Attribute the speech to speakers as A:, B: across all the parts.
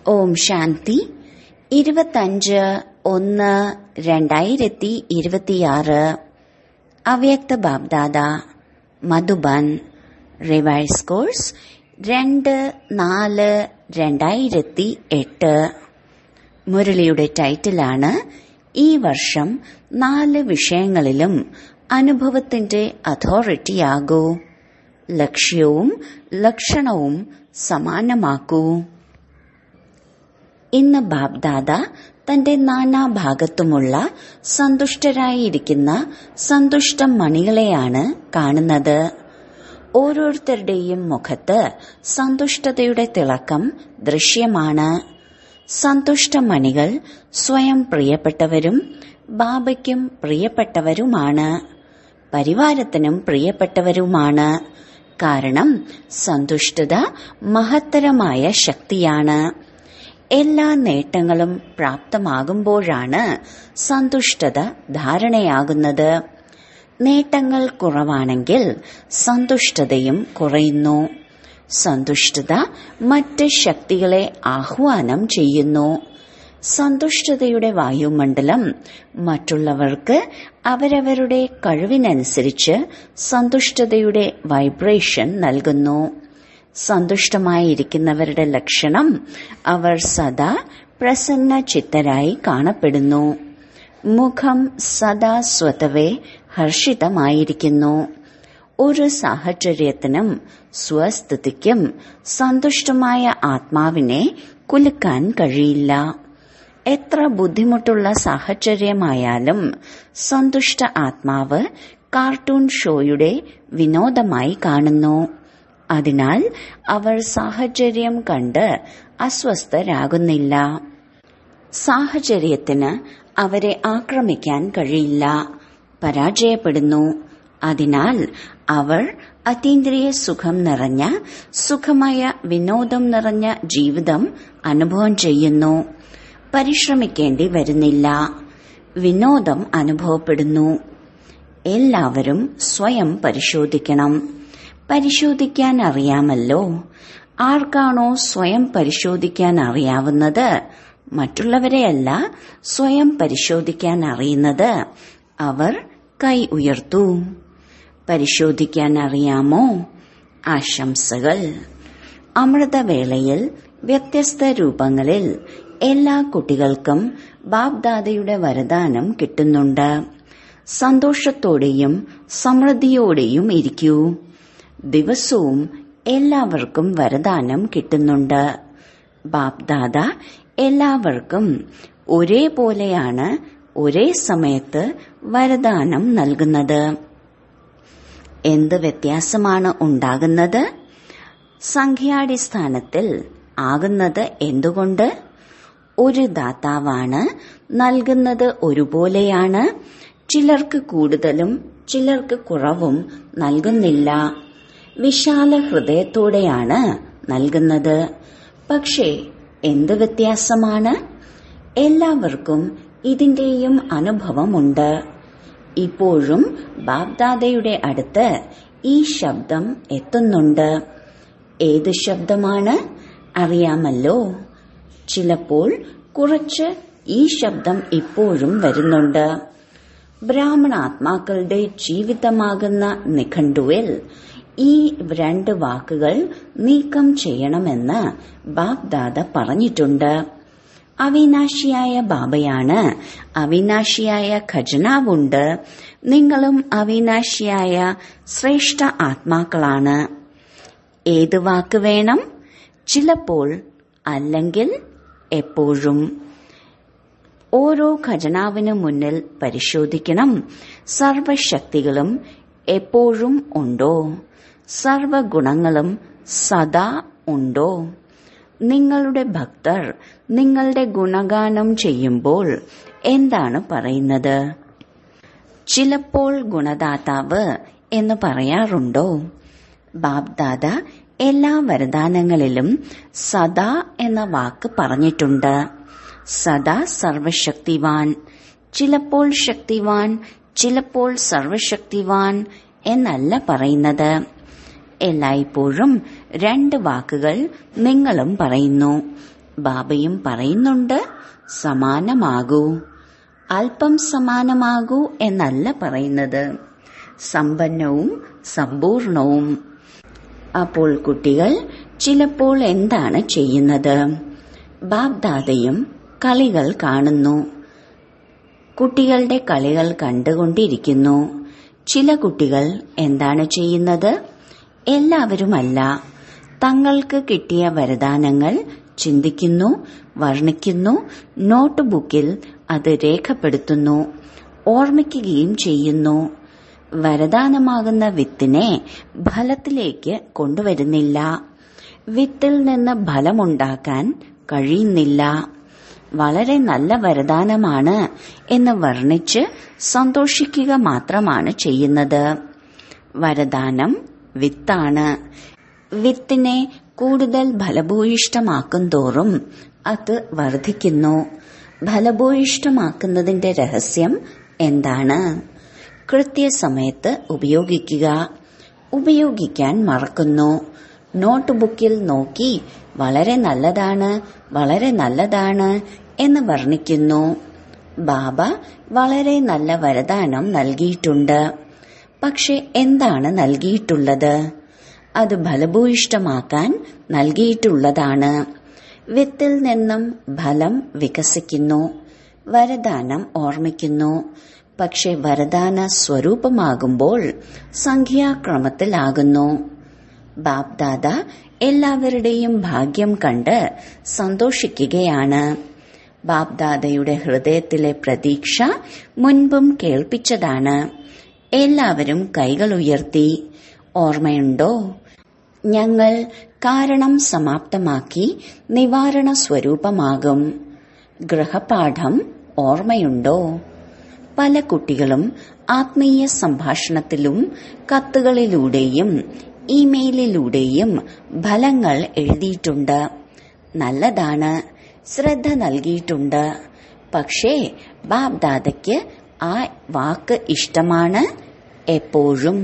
A: ഓം ശാന്തി ഇരുപത്തഞ്ച് ഒന്ന് രണ്ടായിരത്തി ഇരുപത്തിയാറ് അവ്യക്ത ബാബ്ദാദ മധുബൻ റിവൈസ് കോഴ്സ് രണ്ട് നാല് രണ്ടായിരത്തി എട്ട് മുരളിയുടെ ടൈറ്റിലാണ് ഈ വർഷം നാല് വിഷയങ്ങളിലും അനുഭവത്തിന്റെ അതോറിറ്റിയാകൂ ലക്ഷ്യവും ലക്ഷണവും സമാനമാക്കൂ ഇന്ന് ബാബ്ദാദ തന്റെ നാനാഭാഗത്തുമുള്ള സന്തുഷ്ടരായിരിക്കുന്ന സന്തുഷ്ട മണികളെയാണ് കാണുന്നത് ഓരോരുത്തരുടെയും മുഖത്ത് സന്തുഷ്ടതയുടെ തിളക്കം ദൃശ്യമാണ് സന്തുഷ്ടമണികൾ സ്വയം പ്രിയപ്പെട്ടവരും ബാബയ്ക്കും പ്രിയപ്പെട്ടവരുമാണ് പരിവാരത്തിനും പ്രിയപ്പെട്ടവരുമാണ് കാരണം സന്തുഷ്ടത മഹത്തരമായ ശക്തിയാണ് എല്ലാ നേട്ടങ്ങളും പ്രാപ്തമാകുമ്പോഴാണ് സന്തുഷ്ടത ധാരണയാകുന്നത് നേട്ടങ്ങൾ കുറവാണെങ്കിൽ സന്തുഷ്ടതയും കുറയുന്നു സന്തുഷ്ടത മറ്റ് ശക്തികളെ ആഹ്വാനം ചെയ്യുന്നു സന്തുഷ്ടതയുടെ വായുമണ്ഡലം മറ്റുള്ളവർക്ക് അവരവരുടെ കഴിവിനനുസരിച്ച് സന്തുഷ്ടതയുടെ വൈബ്രേഷൻ നൽകുന്നു സന്തുഷ്ടമായിരിക്കുന്നവരുടെ ലക്ഷണം അവർ സദാ പ്രസന്ന ചിത്തരായി കാണപ്പെടുന്നു മുഖം സദാ സ്വതവേ ഹർഷിതമായിരിക്കുന്നു ഒരു സാഹചര്യത്തിനും സ്വസ്ഥിതിക്കും സന്തുഷ്ടമായ ആത്മാവിനെ കുലുക്കാൻ കഴിയില്ല എത്ര ബുദ്ധിമുട്ടുള്ള സാഹചര്യമായാലും സന്തുഷ്ട ആത്മാവ് കാർട്ടൂൺ ഷോയുടെ വിനോദമായി കാണുന്നു അതിനാൽ അവർ സാഹചര്യം കണ്ട് അസ്വസ്ഥരാകുന്നില്ല സാഹചര്യത്തിന് അവരെ ആക്രമിക്കാൻ കഴിയില്ല പരാജയപ്പെടുന്നു അതിനാൽ അവർ അതീന്ദ്രിയ സുഖം നിറഞ്ഞ സുഖമായ വിനോദം നിറഞ്ഞ ജീവിതം അനുഭവം ചെയ്യുന്നു പരിശ്രമിക്കേണ്ടി വരുന്നില്ല വിനോദം അനുഭവപ്പെടുന്നു എല്ലാവരും സ്വയം പരിശോധിക്കണം പരിശോധിക്കാൻ അറിയാമല്ലോ ആർക്കാണോ സ്വയം പരിശോധിക്കാൻ അറിയാവുന്നത് മറ്റുള്ളവരെയല്ല സ്വയം പരിശോധിക്കാൻ അറിയുന്നത് അവർ കൈ ഉയർത്തു പരിശോധിക്കാൻ അറിയാമോ ആശംസകൾ അമൃതവേളയിൽ വ്യത്യസ്ത രൂപങ്ങളിൽ എല്ലാ കുട്ടികൾക്കും ബാബ്ദാദയുടെ വരദാനം കിട്ടുന്നുണ്ട് സന്തോഷത്തോടെയും സമൃദ്ധിയോടെയും ഇരിക്കൂ ദിവസവും എല്ലാവർക്കും വരദാനം കിട്ടുന്നുണ്ട് ബാപ്ദാദ എല്ലാവർക്കും ഒരേപോലെയാണ് ഒരേ സമയത്ത് വരദാനം നൽകുന്നത് എന്ത് വ്യത്യാസമാണ് ഉണ്ടാകുന്നത് സംഖ്യാടിസ്ഥാനത്തിൽ ആകുന്നത് എന്തുകൊണ്ട് ഒരു ദാതാവാണ് നൽകുന്നത് ഒരുപോലെയാണ് ചിലർക്ക് കൂടുതലും ചിലർക്ക് കുറവും നൽകുന്നില്ല വിശാല ഹൃദയത്തോടെയാണ് നൽകുന്നത് പക്ഷേ എന്ത് വ്യത്യാസമാണ് എല്ലാവർക്കും ഇതിന്റെയും അനുഭവമുണ്ട് ഇപ്പോഴും ബാബ്ദാദയുടെ അടുത്ത് ഈ ശബ്ദം എത്തുന്നുണ്ട് ഏത് ശബ്ദമാണ് അറിയാമല്ലോ ചിലപ്പോൾ കുറച്ച് ഈ ശബ്ദം ഇപ്പോഴും വരുന്നുണ്ട് ബ്രാഹ്മണാത്മാക്കളുടെ ജീവിതമാകുന്ന നിഘണ്ടുവിൽ ഈ രണ്ട് വാക്കുകൾ നീക്കം ചെയ്യണമെന്ന് ബാബ്ദാദ പറഞ്ഞിട്ടുണ്ട് അവിനാശിയായ ബാബയാണ് അവിനാശിയായ ഖജനാവുണ്ട് നിങ്ങളും അവിനാശിയായ ശ്രേഷ്ഠ ആത്മാക്കളാണ് ഏത് വാക്ക് വേണം ചിലപ്പോൾ അല്ലെങ്കിൽ എപ്പോഴും ഓരോ ഖജനാവിന് മുന്നിൽ പരിശോധിക്കണം സർവശക്തികളും എപ്പോഴും ഉണ്ടോ സർവഗുണങ്ങളും സദാ ഉണ്ടോ നിങ്ങളുടെ ഭക്തർ നിങ്ങളുടെ ഗുണഗാനം ചെയ്യുമ്പോൾ എന്താണ് പറയുന്നത് ചിലപ്പോൾ ഗുണദാതാവ് എന്ന് പറയാറുണ്ടോ ബാബ്ദാദ എല്ലാ വരദാനങ്ങളിലും സദാ എന്ന വാക്ക് പറഞ്ഞിട്ടുണ്ട് സദാ സർവശക്തിവാൻ ചിലപ്പോൾ ശക്തിവാൻ ചിലപ്പോൾ സർവശക്തിവാൻ എന്നല്ല പറയുന്നത് എല്ലായ്പ്പോഴും രണ്ട് വാക്കുകൾ നിങ്ങളും പറയുന്നു ബാബയും പറയുന്നുണ്ട് സമാനമാകൂ അല്പം സമാനമാകൂ എന്നല്ല പറയുന്നത് സമ്പന്നവും സമ്പൂർണവും അപ്പോൾ കുട്ടികൾ ചിലപ്പോൾ എന്താണ് ചെയ്യുന്നത് ബാബ്ദാദയും കളികൾ കാണുന്നു കുട്ടികളുടെ കളികൾ കണ്ടുകൊണ്ടിരിക്കുന്നു ചില കുട്ടികൾ എന്താണ് ചെയ്യുന്നത് എല്ലാവരുമല്ല തങ്ങൾക്ക് കിട്ടിയ വരദാനങ്ങൾ ചിന്തിക്കുന്നു വർണ്ണിക്കുന്നു നോട്ട് ബുക്കിൽ അത് രേഖപ്പെടുത്തുന്നു ഓർമ്മിക്കുകയും ചെയ്യുന്നു വരദാനമാകുന്ന വിത്തിനെ ഫലത്തിലേക്ക് കൊണ്ടുവരുന്നില്ല വിത്തിൽ നിന്ന് ഫലമുണ്ടാക്കാൻ കഴിയുന്നില്ല വളരെ നല്ല വരദാനമാണ് എന്ന് വർണ്ണിച്ച് സന്തോഷിക്കുക മാത്രമാണ് ചെയ്യുന്നത് വരദാനം വിത്താണ് വിത്തിനെ കൂടുതൽ ഫലഭൂയിഷ്ടമാക്കും തോറും അത് വർദ്ധിക്കുന്നു ഫലഭൂയിഷ്ടമാക്കുന്നതിന്റെ രഹസ്യം എന്താണ് കൃത്യസമയത്ത് ഉപയോഗിക്കുക ഉപയോഗിക്കാൻ മറക്കുന്നു നോട്ട് ബുക്കിൽ നോക്കി വളരെ നല്ലതാണ് വളരെ നല്ലതാണ് എന്ന് വർണ്ണിക്കുന്നു ബാബ വളരെ നല്ല വരദാനം നൽകിയിട്ടുണ്ട് പക്ഷെ എന്താണ് നൽകിയിട്ടുള്ളത് അത് ഫലഭൂയിഷ്ടമാക്കാൻ നൽകിയിട്ടുള്ളതാണ് വിത്തിൽ നിന്നും ഫലം വികസിക്കുന്നു വരദാനം ഓർമ്മിക്കുന്നു പക്ഷെ വരദാന സ്വരൂപമാകുമ്പോൾ സംഖ്യാക്രമത്തിലാകുന്നു ബാപ്ദാദ എല്ലാവരുടെയും ഭാഗ്യം കണ്ട് സന്തോഷിക്കുകയാണ് ബാപ്ദാദയുടെ ഹൃദയത്തിലെ പ്രതീക്ഷ മുൻപും കേൾപ്പിച്ചതാണ് എല്ലാവരും കൈകൾ ഉയർത്തി ഓർമ്മയുണ്ടോ ഞങ്ങൾ കാരണം സമാപ്തമാക്കി നിവാരണ സ്വരൂപമാകും ഗൃഹപാഠം ഓർമ്മയുണ്ടോ പല കുട്ടികളും ആത്മീയ സംഭാഷണത്തിലും കത്തുകളിലൂടെയും ഇമെയിലിലൂടെയും ഫലങ്ങൾ എഴുതിയിട്ടുണ്ട് നല്ലതാണ് ശ്രദ്ധ നൽകിയിട്ടുണ്ട് പക്ഷേ ബാബ്ദാദയ്ക്ക് ആ വാക്ക് ഇഷ്ടമാണ് എപ്പോഴും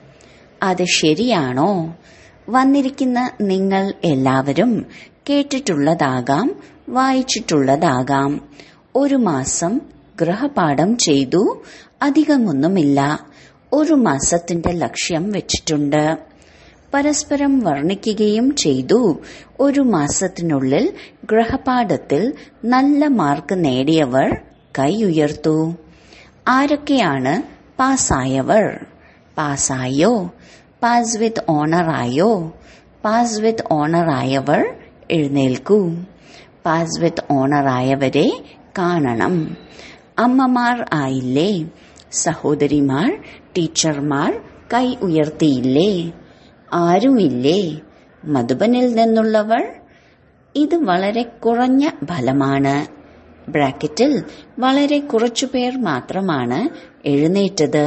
A: അത് ശരിയാണോ വന്നിരിക്കുന്ന നിങ്ങൾ എല്ലാവരും കേട്ടിട്ടുള്ളതാകാം വായിച്ചിട്ടുള്ളതാകാം ഒരു മാസം ഗൃഹപാഠം ചെയ്തു അധികമൊന്നുമില്ല ഒരു മാസത്തിന്റെ ലക്ഷ്യം വെച്ചിട്ടുണ്ട് പരസ്പരം വർണ്ണിക്കുകയും ചെയ്തു ഒരു മാസത്തിനുള്ളിൽ ഗൃഹപാഠത്തിൽ നല്ല മാർക്ക് നേടിയവർ കൈ ഉയർത്തു ആരൊക്കെയാണ് പാസ്സായവർ പാസ്സായോ പാസ് വിത്ത് ഓണർ ആയോ പാസ് വിത്ത് ഓണർ ആയവർ എഴുന്നേൽക്കൂ പാസ് വിത്ത് ഓണർ ആയവരെ കാണണം അമ്മമാർ ആയില്ലേ സഹോദരിമാർ ടീച്ചർമാർ കൈ ഉയർത്തിയില്ലേ ആരുമില്ലേ മധുബനിൽ നിന്നുള്ളവർ ഇത് വളരെ കുറഞ്ഞ ഫലമാണ് ബ്രാക്കറ്റിൽ വളരെ കുറച്ചുപേർ മാത്രമാണ് എഴുന്നേറ്റത്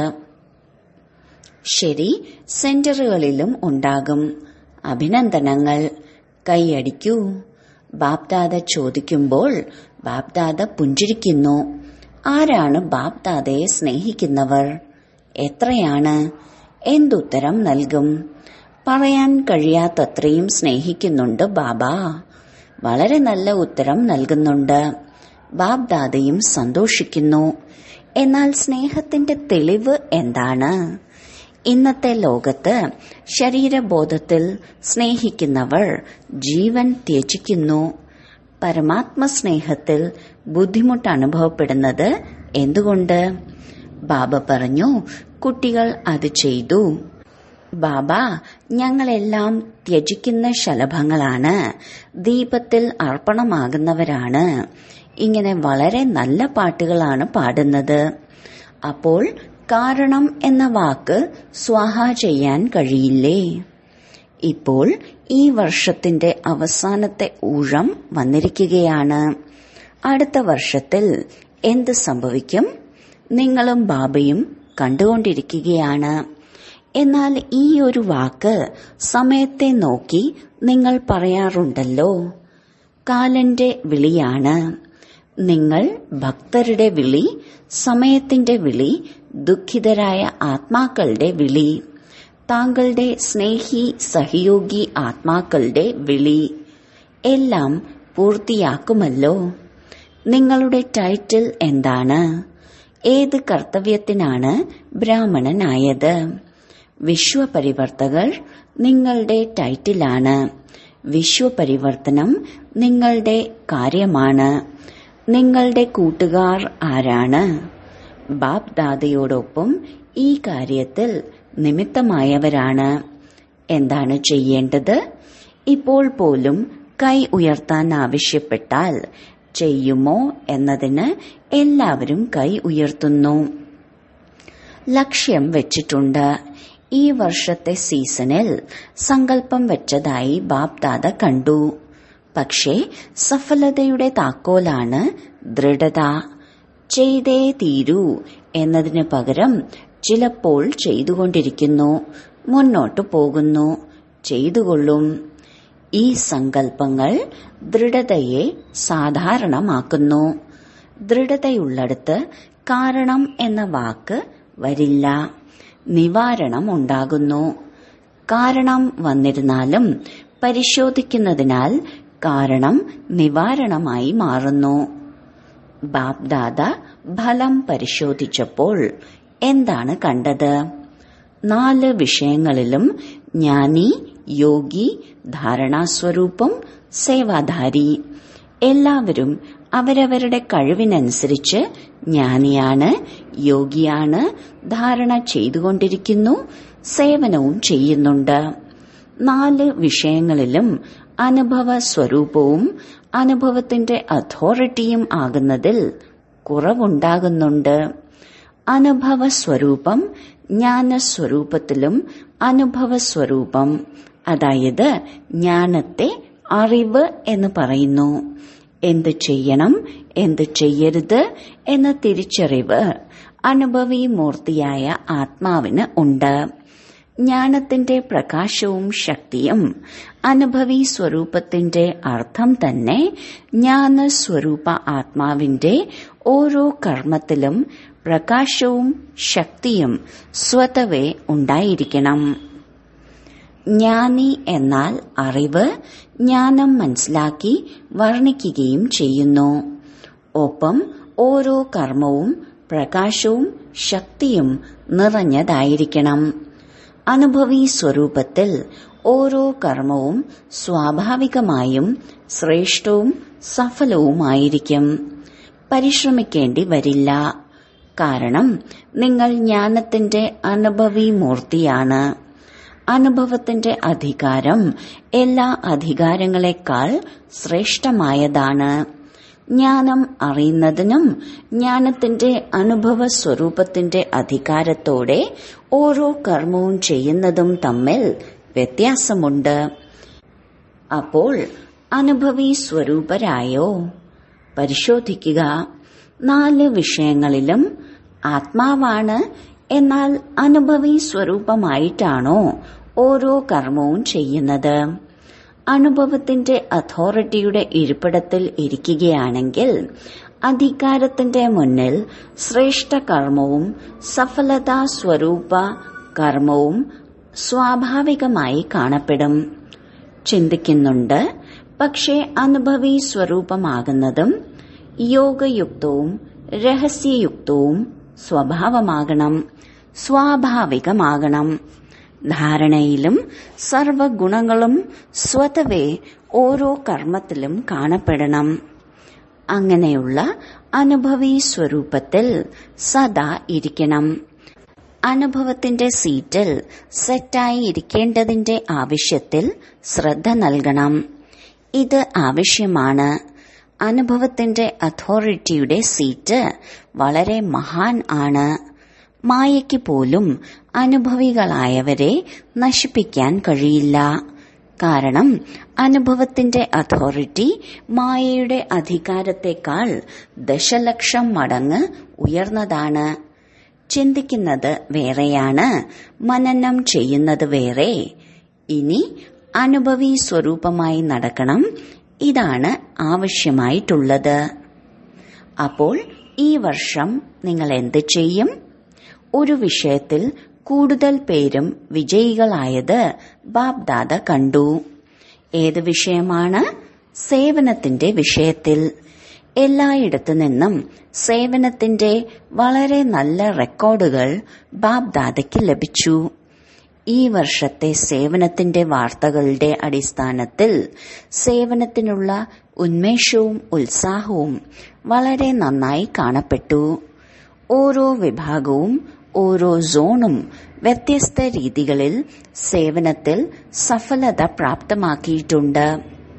A: ശരി സെന്ററുകളിലും ഉണ്ടാകും അഭിനന്ദനങ്ങൾ കൈയടിക്കൂ ബാപ്ദാദ ചോദിക്കുമ്പോൾ ബാപ്ദാദ പുഞ്ചിരിക്കുന്നു ആരാണ് ബാപ്ദാദയെ സ്നേഹിക്കുന്നവർ എത്രയാണ് എന്തുത്തരം നൽകും പറയാൻ കഴിയാത്തത്രയും സ്നേഹിക്കുന്നുണ്ട് ബാബ വളരെ നല്ല ഉത്തരം നൽകുന്നുണ്ട് ബാബ്ദാദയും സന്തോഷിക്കുന്നു എന്നാൽ സ്നേഹത്തിന്റെ തെളിവ് എന്താണ് ഇന്നത്തെ ലോകത്ത് ശരീരബോധത്തിൽ സ്നേഹിക്കുന്നവർ ജീവൻ ത്യജിക്കുന്നു പരമാത്മ സ്നേഹത്തിൽ ബുദ്ധിമുട്ട് അനുഭവപ്പെടുന്നത് എന്തുകൊണ്ട് ബാബ പറഞ്ഞു കുട്ടികൾ അത് ചെയ്തു ബാബ ഞങ്ങളെല്ലാം ത്യജിക്കുന്ന ശലഭങ്ങളാണ് ദീപത്തിൽ അർപ്പണമാകുന്നവരാണ് ഇങ്ങനെ വളരെ നല്ല പാട്ടുകളാണ് പാടുന്നത് അപ്പോൾ കാരണം എന്ന വാക്ക് സ്വാഹ ചെയ്യാൻ കഴിയില്ലേ ഇപ്പോൾ ഈ വർഷത്തിന്റെ അവസാനത്തെ ഊഴം വന്നിരിക്കുകയാണ് അടുത്ത വർഷത്തിൽ എന്ത് സംഭവിക്കും നിങ്ങളും ബാബയും കണ്ടുകൊണ്ടിരിക്കുകയാണ് എന്നാൽ ഈ ഒരു വാക്ക് സമയത്തെ നോക്കി നിങ്ങൾ പറയാറുണ്ടല്ലോ കാലന്റെ വിളിയാണ് നിങ്ങൾ ഭക്തരുടെ വിളി സമയത്തിന്റെ വിളി ദുഃഖിതരായ ആത്മാക്കളുടെ വിളി താങ്കളുടെ സ്നേഹി സഹയോഗി ആത്മാക്കളുടെ വിളി എല്ലാം പൂർത്തിയാക്കുമല്ലോ നിങ്ങളുടെ ടൈറ്റിൽ എന്താണ് ഏത് കർത്തവ്യത്തിനാണ് ബ്രാഹ്മണനായത് വിശ്വപരിവർത്തകർ നിങ്ങളുടെ ടൈറ്റിലാണ് വിശ്വപരിവർത്തനം നിങ്ങളുടെ കാര്യമാണ് നിങ്ങളുടെ കൂട്ടുകാർ ആരാണ് ബാപ് ദാദയോടൊപ്പം ഈ കാര്യത്തിൽ നിമിത്തമായവരാണ് എന്താണ് ചെയ്യേണ്ടത് ഇപ്പോൾ പോലും കൈ ഉയർത്താൻ ആവശ്യപ്പെട്ടാൽ ചെയ്യുമോ എന്നതിന് എല്ലാവരും കൈ ഉയർത്തുന്നു ലക്ഷ്യം വെച്ചിട്ടുണ്ട് ഈ വർഷത്തെ സീസണിൽ സങ്കല്പം വെച്ചതായി ബാപ് ദാദ കണ്ടു പക്ഷേ സഫലതയുടെ താക്കോലാണ് ദൃഢത ചെയ്തേ തീരൂ എന്നതിന് പകരം ചിലപ്പോൾ ചെയ്തുകൊണ്ടിരിക്കുന്നു മുന്നോട്ടു പോകുന്നു ചെയ്തുകൊള്ളും ഈ സങ്കല്പങ്ങൾ ദൃഢതയെ സാധാരണമാക്കുന്നു ദൃഢതയുള്ളിടത്ത് കാരണം എന്ന വാക്ക് വരില്ല നിവാരണം ഉണ്ടാകുന്നു കാരണം വന്നിരുന്നാലും പരിശോധിക്കുന്നതിനാൽ കാരണം നിവാരണമായി മാറുന്നു ബാപ്ദാദ ഫലം പരിശോധിച്ചപ്പോൾ എന്താണ് കണ്ടത് നാല് വിഷയങ്ങളിലും ജ്ഞാനി യോഗി ധാരണാസ്വരൂപം സേവാധാരി എല്ലാവരും അവരവരുടെ കഴിവിനനുസരിച്ച് ജ്ഞാനിയാണ് യോഗിയാണ് ധാരണ ചെയ്തുകൊണ്ടിരിക്കുന്നു സേവനവും ചെയ്യുന്നുണ്ട് നാല് വിഷയങ്ങളിലും അനുഭവ സ്വരൂപവും അനുഭവത്തിന്റെ അതോറിറ്റിയും ആകുന്നതിൽ കുറവുണ്ടാകുന്നുണ്ട് അനുഭവ സ്വരൂപം ജ്ഞാനസ്വരൂപത്തിലും അനുഭവ സ്വരൂപം അതായത് ജ്ഞാനത്തെ അറിവ് എന്ന് പറയുന്നു എന്ത് ചെയ്യണം എന്ത് ചെയ്യരുത് എന്ന തിരിച്ചറിവ് അനുഭവി മൂർത്തിയായ ആത്മാവിന് ഉണ്ട് ജ്ഞാനത്തിന്റെ പ്രകാശവും ശക്തിയും അനുഭവി സ്വരൂപത്തിന്റെ അർത്ഥം തന്നെ ജ്ഞാനസ്വരൂപ ആത്മാവിന്റെ ഓരോ കർമ്മത്തിലും പ്രകാശവും ശക്തിയും സ്വതവേ ഉണ്ടായിരിക്കണം ജ്ഞാനി എന്നാൽ അറിവ് ജ്ഞാനം മനസ്സിലാക്കി വർണ്ണിക്കുകയും ചെയ്യുന്നു ഒപ്പം ഓരോ കർമ്മവും പ്രകാശവും ശക്തിയും നിറഞ്ഞതായിരിക്കണം അനുഭവി സ്വരൂപത്തിൽ ഓരോ കർമ്മവും സ്വാഭാവികമായും ശ്രേഷ്ഠവും സഫലവുമായിരിക്കും പരിശ്രമിക്കേണ്ടി വരില്ല കാരണം നിങ്ങൾ ജ്ഞാനത്തിന്റെ അനുഭവി മൂർത്തിയാണ് അനുഭവത്തിന്റെ അധികാരം എല്ലാ അധികാരങ്ങളെക്കാൾ ശ്രേഷ്ഠമായതാണ് ജ്ഞാനം അറിയുന്നതിനും ജ്ഞാനത്തിന്റെ അനുഭവ സ്വരൂപത്തിന്റെ അധികാരത്തോടെ ഓരോ കർമ്മവും ചെയ്യുന്നതും തമ്മിൽ വ്യത്യാസമുണ്ട് അപ്പോൾ അനുഭവി സ്വരൂപരായോ പരിശോധിക്കുക നാല് വിഷയങ്ങളിലും ആത്മാവാണ് എന്നാൽ അനുഭവി സ്വരൂപമായിട്ടാണോ ഓരോ കർമ്മവും ചെയ്യുന്നത് അനുഭവത്തിന്റെ അതോറിറ്റിയുടെ ഇരിപ്പിടത്തിൽ ഇരിക്കുകയാണെങ്കിൽ അധികാരത്തിന്റെ മുന്നിൽ ശ്രേഷ്ഠ കർമ്മവും സഫലതാ സ്വരൂപ കർമ്മവും സ്വാഭാവികമായി കാണപ്പെടും ചിന്തിക്കുന്നുണ്ട് പക്ഷേ അനുഭവി സ്വരൂപമാകുന്നതും യോഗയുക്തവും രഹസ്യയുക്തവും സ്വഭാവമാകണം സ്വാഭാവികമാകണം ധാരണയിലും സർവഗുണങ്ങളും സ്വതവേ ഓരോ കർമ്മത്തിലും കാണപ്പെടണം അങ്ങനെയുള്ള അനുഭവി സ്വരൂപത്തിൽ സദാ ഇരിക്കണം അനുഭവത്തിന്റെ സീറ്റിൽ സെറ്റായി ഇരിക്കേണ്ടതിന്റെ ആവശ്യത്തിൽ ശ്രദ്ധ നൽകണം ഇത് ആവശ്യമാണ് അനുഭവത്തിന്റെ അതോറിറ്റിയുടെ സീറ്റ് വളരെ മഹാൻ ആണ് മായയ്ക്ക് പോലും അനുഭവികളായവരെ നശിപ്പിക്കാൻ കഴിയില്ല കാരണം അനുഭവത്തിന്റെ അതോറിറ്റി മായയുടെ അധികാരത്തെക്കാൾ ദശലക്ഷം മടങ്ങ് ഉയർന്നതാണ് ചിന്തിക്കുന്നത് വേറെയാണ് മനനം ചെയ്യുന്നത് വേറെ ഇനി അനുഭവി സ്വരൂപമായി നടക്കണം ഇതാണ് ആവശ്യമായിട്ടുള്ളത് അപ്പോൾ ഈ വർഷം നിങ്ങൾ എന്ത് ചെയ്യും ഒരു വിഷയത്തിൽ കൂടുതൽ പേരും വിജയികളായത് ബാബ്ദാദ കണ്ടു ഏത് വിഷയമാണ് സേവനത്തിന്റെ വിഷയത്തിൽ എല്ലായിടത്തു നിന്നും സേവനത്തിന്റെ വളരെ നല്ല റെക്കോർഡുകൾ ബാബ്ദാദയ്ക്ക് ലഭിച്ചു ഈ വർഷത്തെ സേവനത്തിന്റെ വാർത്തകളുടെ അടിസ്ഥാനത്തിൽ സേവനത്തിനുള്ള ഉന്മേഷവും ഉത്സാഹവും വളരെ നന്നായി കാണപ്പെട്ടു ഓരോ വിഭാഗവും ഓരോ സോണും വ്യത്യസ്ത രീതികളിൽ സേവനത്തിൽ സഫലത പ്രാപ്തമാക്കിയിട്ടുണ്ട്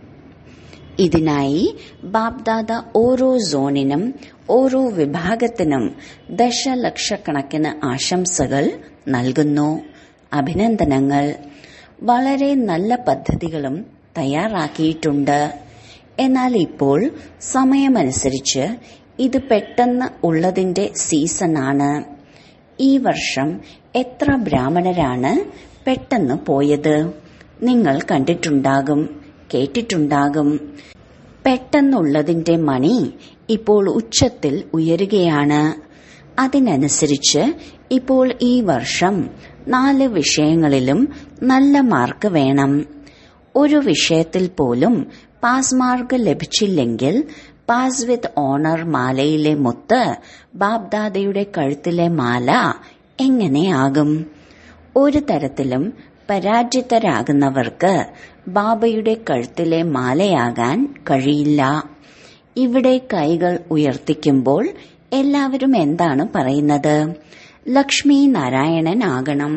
A: ഇതിനായി ബാബ്ദാദ ഓരോ സോണിനും ഓരോ വിഭാഗത്തിനും ദശലക്ഷക്കണക്കിന് ആശംസകൾ നൽകുന്നു അഭിനന്ദനങ്ങൾ വളരെ നല്ല പദ്ധതികളും തയ്യാറാക്കിയിട്ടുണ്ട് എന്നാൽ ഇപ്പോൾ സമയമനുസരിച്ച് ഇത് പെട്ടെന്ന് ഉള്ളതിന്റെ സീസണാണ് ഈ വർഷം എത്ര ബ്രാഹ്മണരാണ് പെട്ടെന്ന് പോയത് നിങ്ങൾ കണ്ടിട്ടുണ്ടാകും കേട്ടിട്ടുണ്ടാകും പെട്ടെന്നുള്ളതിന്റെ മണി ഇപ്പോൾ ഉച്ചത്തിൽ ഉയരുകയാണ് അതിനനുസരിച്ച് ഇപ്പോൾ ഈ വർഷം നാല് വിഷയങ്ങളിലും നല്ല മാർക്ക് വേണം ഒരു വിഷയത്തിൽ പോലും പാസ് മാർക്ക് ലഭിച്ചില്ലെങ്കിൽ പാസ് വിത്ത് ഓണർ മാലയിലെ മുത്ത് ബാബ്ദാദയുടെ കഴുത്തിലെ മാല എങ്ങനെയാകും ഒരു തരത്തിലും പരാജിതരാകുന്നവർക്ക് ബാബയുടെ കഴുത്തിലെ മാലയാകാൻ കഴിയില്ല ഇവിടെ കൈകൾ ഉയർത്തിക്കുമ്പോൾ എല്ലാവരും എന്താണ് പറയുന്നത് ലക്ഷ്മി നാരായണൻ ആകണം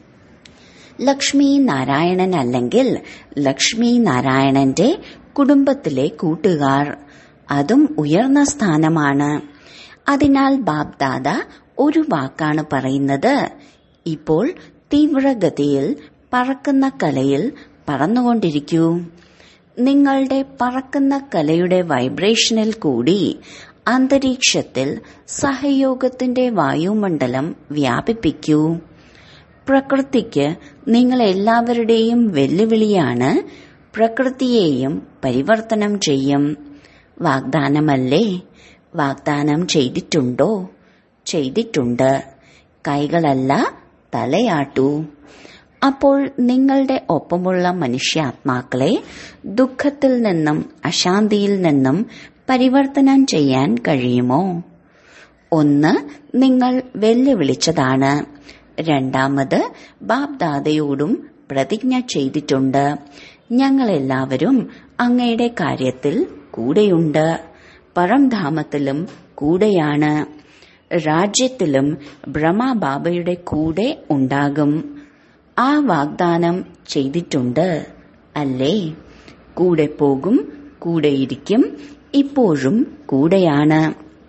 A: ലക്ഷ്മി നാരായണൻ അല്ലെങ്കിൽ ലക്ഷ്മി നാരായണന്റെ കുടുംബത്തിലെ കൂട്ടുകാർ അതും ഉയർന്ന സ്ഥാനമാണ് അതിനാൽ ബാബ്ദാദ ഒരു വാക്കാണ് പറയുന്നത് ഇപ്പോൾ തീവ്രഗതിയിൽ പറക്കുന്ന കലയിൽ പറന്നുകൊണ്ടിരിക്കൂ നിങ്ങളുടെ പറക്കുന്ന കലയുടെ വൈബ്രേഷനിൽ കൂടി അന്തരീക്ഷത്തിൽ സഹയോഗത്തിന്റെ വായുമണ്ഡലം വ്യാപിപ്പിക്കൂ പ്രകൃതിക്ക് നിങ്ങൾ എല്ലാവരുടെയും വെല്ലുവിളിയാണ് പ്രകൃതിയെയും പരിവർത്തനം ചെയ്യും വാഗ്ദാനമല്ലേ വാഗ്ദാനം ചെയ്തിട്ടുണ്ടോ ചെയ്തിട്ടുണ്ട് കൈകളല്ല തലയാട്ടു അപ്പോൾ നിങ്ങളുടെ ഒപ്പമുള്ള മനുഷ്യാത്മാക്കളെ ദുഃഖത്തിൽ നിന്നും അശാന്തിയിൽ നിന്നും പരിവർത്തനം ചെയ്യാൻ കഴിയുമോ ഒന്ന് നിങ്ങൾ വെല്ലുവിളിച്ചതാണ് രണ്ടാമത് ബാബ്ദാദയോടും പ്രതിജ്ഞ ചെയ്തിട്ടുണ്ട് ഞങ്ങളെല്ലാവരും അങ്ങയുടെ കാര്യത്തിൽ കൂടെയുണ്ട് പരംധാമത്തിലും കൂടെയാണ് രാജ്യത്തിലും ബ്രഹ്മബാബയുടെ കൂടെ ഉണ്ടാകും ആ വാഗ്ദാനം ചെയ്തിട്ടുണ്ട് അല്ലേ കൂടെ പോകും കൂടെയിരിക്കും ഇപ്പോഴും കൂടെയാണ്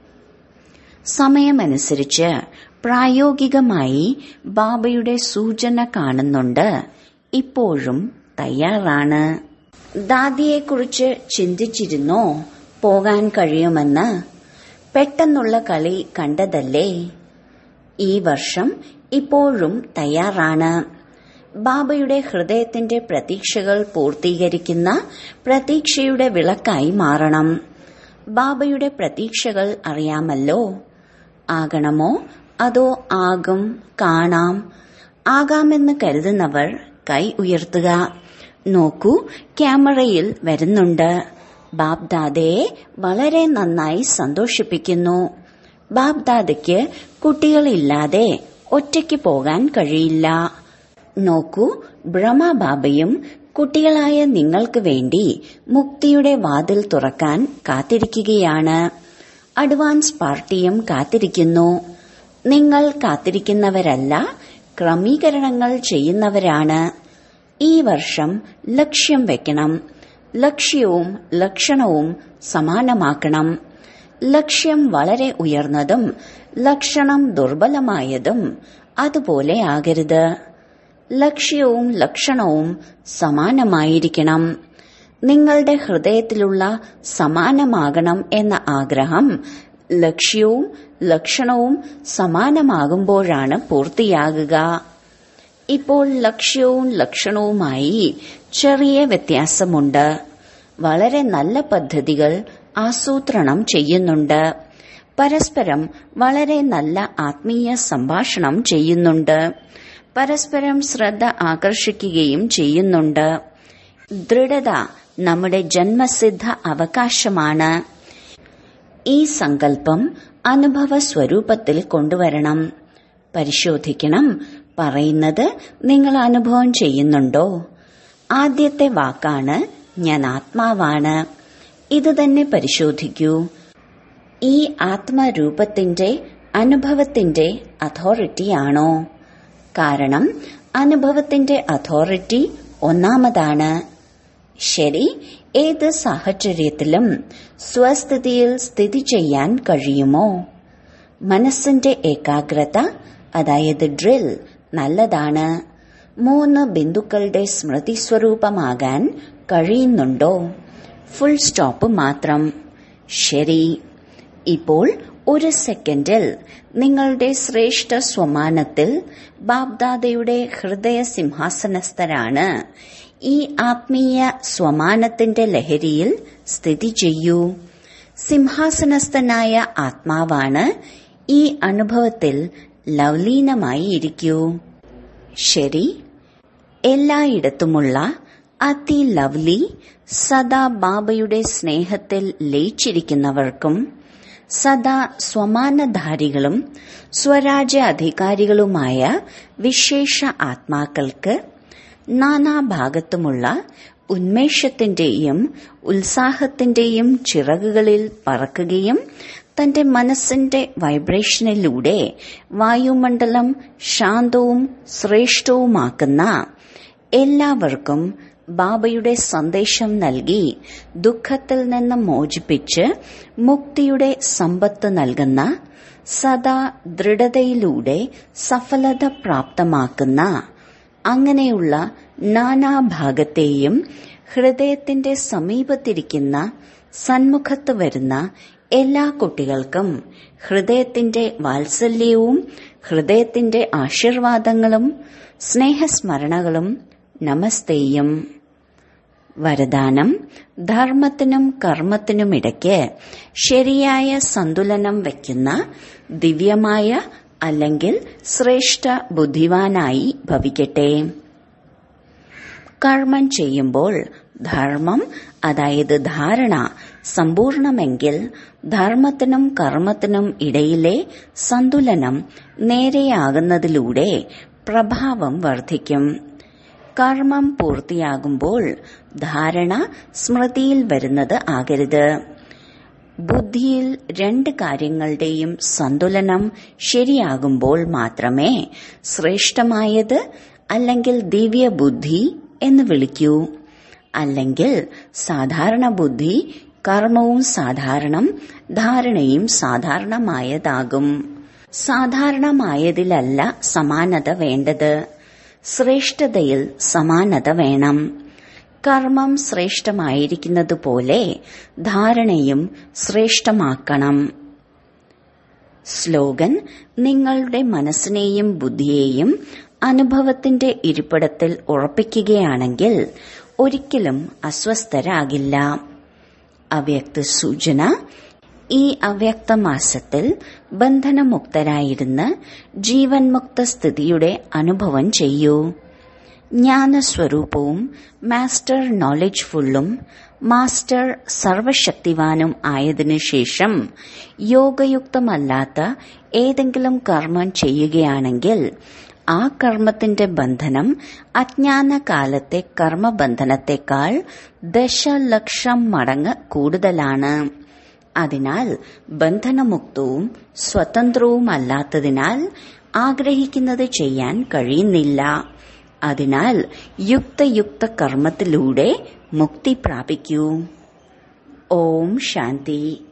A: സമയമനുസരിച്ച് പ്രായോഗികമായി ബാബയുടെ സൂചന കാണുന്നുണ്ട് ഇപ്പോഴും തയ്യാറാണ് ദാദിയെക്കുറിച്ച് ചിന്തിച്ചിരുന്നോ പോകാൻ കഴിയുമെന്ന് പെട്ടെന്നുള്ള കളി കണ്ടതല്ലേ ഈ വർഷം ഇപ്പോഴും തയ്യാറാണ് ബാബയുടെ ഹൃദയത്തിന്റെ പ്രതീക്ഷകൾ പൂർത്തീകരിക്കുന്ന പ്രതീക്ഷയുടെ വിളക്കായി മാറണം ബാബയുടെ പ്രതീക്ഷകൾ അറിയാമല്ലോ ആകണമോ അതോ ആകും കാണാം ആകാമെന്ന് കരുതുന്നവർ കൈ ഉയർത്തുക നോക്കൂ ക്യാമറയിൽ വരുന്നുണ്ട് ബാബ്ദാദയെ വളരെ നന്നായി സന്തോഷിപ്പിക്കുന്നു ബാബ്ദാദയ്ക്ക് കുട്ടികളില്ലാതെ ഒറ്റയ്ക്ക് പോകാൻ കഴിയില്ല നോക്കൂ ബ്രഹ്മബാബയും കുട്ടികളായ നിങ്ങൾക്ക് വേണ്ടി മുക്തിയുടെ വാതിൽ തുറക്കാൻ കാത്തിരിക്കുകയാണ് അഡ്വാൻസ് പാർട്ടിയും കാത്തിരിക്കുന്നു നിങ്ങൾ കാത്തിരിക്കുന്നവരല്ല ക്രമീകരണങ്ങൾ ചെയ്യുന്നവരാണ് ഈ വർഷം ലക്ഷ്യം വെക്കണം ലക്ഷ്യവും ലക്ഷണവും സമാനമാക്കണം ലക്ഷ്യം വളരെ ഉയർന്നതും ലക്ഷണം ദുർബലമായതും അതുപോലെ ആകരുത് ലക്ഷ്യവും ലക്ഷണവും സമാനമായിരിക്കണം നിങ്ങളുടെ ഹൃദയത്തിലുള്ള സമാനമാകണം എന്ന ആഗ്രഹം ലക്ഷ്യവും ലക്ഷണവും സമാനമാകുമ്പോഴാണ് പൂർത്തിയാകുക ഇപ്പോൾ ലക്ഷ്യവും ലക്ഷണവുമായി ചെറിയ വ്യത്യാസമുണ്ട് വളരെ നല്ല പദ്ധതികൾ ആസൂത്രണം ചെയ്യുന്നുണ്ട് പരസ്പരം വളരെ നല്ല ആത്മീയ സംഭാഷണം ചെയ്യുന്നുണ്ട് പരസ്പരം ശ്രദ്ധ ആകർഷിക്കുകയും ചെയ്യുന്നുണ്ട് ദൃഢത നമ്മുടെ ജന്മസിദ്ധ അവകാശമാണ് ഈ സങ്കല്പം അനുഭവ സ്വരൂപത്തിൽ കൊണ്ടുവരണം പരിശോധിക്കണം പറയുന്നത് നിങ്ങൾ അനുഭവം ചെയ്യുന്നുണ്ടോ ആദ്യത്തെ വാക്കാണ് ഞാൻ ആത്മാവാണ് ഇത് തന്നെ പരിശോധിക്കൂ ഈ ആത്മരൂപത്തിന്റെ അനുഭവത്തിന്റെ അതോറിറ്റിയാണോ കാരണം അനുഭവത്തിന്റെ അതോറിറ്റി ഒന്നാമതാണ് ശരി ഏത് സാഹചര്യത്തിലും സ്വസ്ഥിതിയിൽ സ്ഥിതി ചെയ്യാൻ കഴിയുമോ മനസ്സിന്റെ ഏകാഗ്രത അതായത് ഡ്രിൽ നല്ലതാണ് മൂന്ന് ബിന്ദുക്കളുടെ സ്മൃതി സ്വരൂപമാകാൻ കഴിയുന്നുണ്ടോ ഫുൾ സ്റ്റോപ്പ് മാത്രം ശരി ഇപ്പോൾ ഒരു സെക്കൻഡിൽ നിങ്ങളുടെ ശ്രേഷ്ഠ സ്വമാനത്തിൽ ബാബ്ദാദയുടെ ഹൃദയ സിംഹാസനസ്ഥരാണ് ഈ ആത്മീയ സ്വമാനത്തിന്റെ ലഹരിയിൽ സ്ഥിതി ചെയ്യൂ സിംഹാസനസ്ഥനായ ആത്മാവാണ് ഈ അനുഭവത്തിൽ ലവ്ലീനമായി ഇരിക്കൂ ശരി എല്ലായിടത്തുമുള്ള അതി ലവ്ലി സദാ ബാബയുടെ സ്നേഹത്തിൽ ലയിച്ചിരിക്കുന്നവർക്കും സദാ സ്വമാനധാരികളും സ്വരാജ്യ അധികാരികളുമായ വിശേഷ ആത്മാക്കൾക്ക് നാനാഭാഗത്തുമുള്ള ഉന്മേഷത്തിന്റെയും ഉത്സാഹത്തിന്റെയും ചിറകുകളിൽ പറക്കുകയും തന്റെ മനസ്സിന്റെ വൈബ്രേഷനിലൂടെ വായുമണ്ഡലം ശാന്തവും ശ്രേഷ്ഠവുമാക്കുന്ന എല്ലാവർക്കും ബാബയുടെ സന്ദേശം നൽകി ദുഃഖത്തിൽ നിന്ന് മോചിപ്പിച്ച് മുക്തിയുടെ സമ്പത്ത് നൽകുന്ന സദാ ദൃഢതയിലൂടെ സഫലത പ്രാപ്തമാക്കുന്ന അങ്ങനെയുള്ള നാനാഭാഗത്തെയും ഹൃദയത്തിന്റെ സമീപത്തിരിക്കുന്ന സന്മുഖത്ത് വരുന്ന എല്ലാ കുട്ടികൾക്കും ഹൃദയത്തിന്റെ വാത്സല്യവും ഹൃദയത്തിന്റെ ആശീർവാദങ്ങളും സ്നേഹസ്മരണകളും നമസ്തേയും വരദാനം ധർമ്മത്തിനും കർമ്മത്തിനുമിടയ്ക്ക് ശരിയായ സന്തുലനം വയ്ക്കുന്ന ദിവ്യമായ അല്ലെങ്കിൽ ശ്രേഷ്ഠ ബുദ്ധിവാനായി ഭവിക്കട്ടെ കർമ്മം ചെയ്യുമ്പോൾ ധർമ്മം അതായത് ധാരണ സമ്പൂർണമെങ്കിൽ ധർമ്മത്തിനും കർമ്മത്തിനും ഇടയിലെ സന്തുലനം നേരെയാകുന്നതിലൂടെ പ്രഭാവം വർദ്ധിക്കും കർമ്മം പൂർത്തിയാകുമ്പോൾ ധാരണ സ്മൃതിയിൽ വരുന്നത് ആകരുത് ബുദ്ധിയിൽ രണ്ട് കാര്യങ്ങളുടെയും സന്തുലനം ശരിയാകുമ്പോൾ മാത്രമേ ശ്രേഷ്ഠമായത് അല്ലെങ്കിൽ ദിവ്യ ബുദ്ധി എന്ന് വിളിക്കൂ അല്ലെങ്കിൽ സാധാരണ ബുദ്ധി കർമ്മവും സാധാരണം ധാരണയും സാധാരണമായതാകും സാധാരണമായതിലല്ല സമാനത വേണ്ടത് ശ്രേഷ്ഠതയിൽ സമാനത വേണം കർമ്മം ശ്രേഷ്ഠമായിരിക്കുന്നതുപോലെ ധാരണയും ശ്രേഷ്ഠമാക്കണം സ്ലോഗൻ നിങ്ങളുടെ മനസ്സിനെയും ബുദ്ധിയെയും അനുഭവത്തിന്റെ ഇരിപ്പിടത്തിൽ ഉറപ്പിക്കുകയാണെങ്കിൽ ഒരിക്കലും അസ്വസ്ഥരാകില്ല അവ്യക്ത സൂചന ഈ അവ്യക്ത മാസത്തിൽ ബന്ധനമുക്തരായിരുന്ന് ജീവൻ മുക്ത സ്ഥിതിയുടെ അനുഭവം ചെയ്യൂ ജ്ഞാനസ്വരൂപവും മാസ്റ്റർ നോളജ് ഫുള്ളും മാസ്റ്റർ സർവശക്തിവാനും ആയതിനു ശേഷം യോഗയുക്തമല്ലാത്ത ഏതെങ്കിലും കർമ്മം ചെയ്യുകയാണെങ്കിൽ ആ കർമ്മത്തിന്റെ ബന്ധനം അജ്ഞാന കാലത്തെ കർമ്മബന്ധനത്തെക്കാൾ ദശലക്ഷം മടങ്ങ് കൂടുതലാണ് അതിനാൽ ബന്ധനമുക്തവും സ്വതന്ത്രവുമല്ലാത്തതിനാൽ ആഗ്രഹിക്കുന്നത് ചെയ്യാൻ കഴിയുന്നില്ല അതിനാൽ യുക്തയുക്ത കർമ്മത്തിലൂടെ മുക്തി പ്രാപിക്കൂ ഓം ശാന്തി